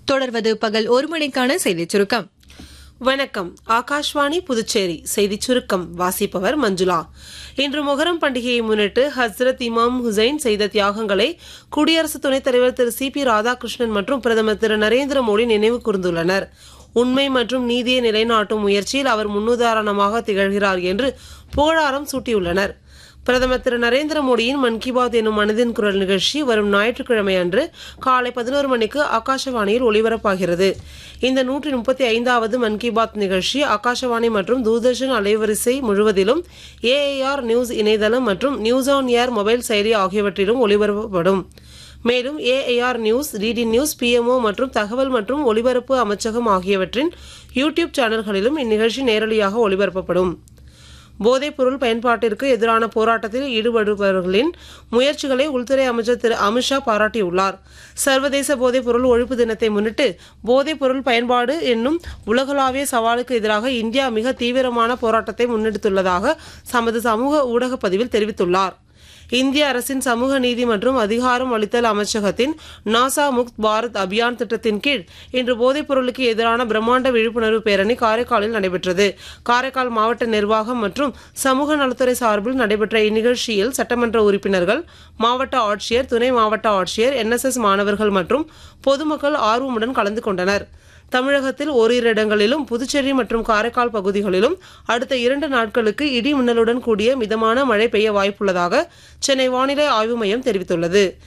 தொடர்வது பகல் ஒரு மணிக்கான செய்திச் சுருக்கம் வணக்கம் ஆகாஷ்வாணி புதுச்சேரி செய்திச் சுருக்கம் வாசிப்பவர் மஞ்சுளா இன்று மொஹரம் பண்டிகையை முன்னிட்டு ஹஸ்ரத் இமாம் ஹுசைன் செய்த தியாகங்களை குடியரசு துணைத் தலைவர் திரு சி பி ராதாகிருஷ்ணன் மற்றும் பிரதமர் திரு நரேந்திர மோடி நினைவு கூர்ந்துள்ளனர் உண்மை மற்றும் நீதியை நிலைநாட்டும் முயற்சியில் அவர் முன்னுதாரணமாக திகழ்கிறார் என்று புகழாரம் சூட்டியுள்ளனர் பிரதமர் திரு நரேந்திர மோடியின் மன் கி பாத் எனும் மனதின் குரல் நிகழ்ச்சி வரும் ஞாயிற்றுக்கிழமை அன்று காலை பதினோரு மணிக்கு ஆகாஷவாணியில் ஒலிபரப்பாகிறது இந்த நூற்றி முப்பத்தி ஐந்தாவது மன் கி பாத் நிகழ்ச்சி ஆகாஷவாணி மற்றும் தூர்தர்ஷன் அலைவரிசை முழுவதிலும் ஏஏஆர் நியூஸ் இணையதளம் மற்றும் நியூஸ் ஆன் ஏர் மொபைல் செயலி ஆகியவற்றிலும் ஒலிபரப்பப்படும் மேலும் AIR news DD news PMO மற்றும் தகவல் மற்றும் ஒலிபரப்பு அமைச்சகம் ஆகியவற்றின் யூடியூப் சேனல்களிலும் இந்நிகழ்ச்சி நேரடியாக ஒலிபரப்பப்படும் போதைப்பொருள் பயன்பாட்டிற்கு எதிரான போராட்டத்தில் ஈடுபடுபவர்களின் முயற்சிகளை உள்துறை அமைச்சர் திரு அமித்ஷா பாராட்டியுள்ளார் சர்வதேச போதைப்பொருள் ஒழிப்பு தினத்தை முன்னிட்டு போதைப்பொருள் பயன்பாடு என்னும் உலகளாவிய சவாலுக்கு எதிராக இந்தியா மிக தீவிரமான போராட்டத்தை முன்னெடுத்துள்ளதாக தமது சமூக ஊடக பதிவில் தெரிவித்துள்ளார் இந்திய அரசின் சமூக நீதி மற்றும் அதிகாரம் அளித்தல் அமைச்சகத்தின் நாசா முக்த் பாரத் அபியான் திட்டத்தின் கீழ் இன்று போதைப் பொருளுக்கு எதிரான பிரம்மாண்ட விழிப்புணர்வு பேரணி காரைக்காலில் நடைபெற்றது காரைக்கால் மாவட்ட நிர்வாகம் மற்றும் சமூக நலத்துறை சார்பில் நடைபெற்ற இந்நிகழ்ச்சியில் சட்டமன்ற உறுப்பினர்கள் மாவட்ட ஆட்சியர் துணை மாவட்ட ஆட்சியர் என்எஸ்எஸ் மாணவர்கள் மற்றும் பொதுமக்கள் ஆர்வமுடன் கலந்து கொண்டனர் தமிழகத்தில் ஓரிரு இடங்களிலும் புதுச்சேரி மற்றும் காரைக்கால் பகுதிகளிலும் அடுத்த இரண்டு நாட்களுக்கு இடி மின்னலுடன் கூடிய மிதமான மழை பெய்ய வாய்ப்புள்ளதாக சென்னை வானிலை ஆய்வு மையம் தெரிவித்துள்ளது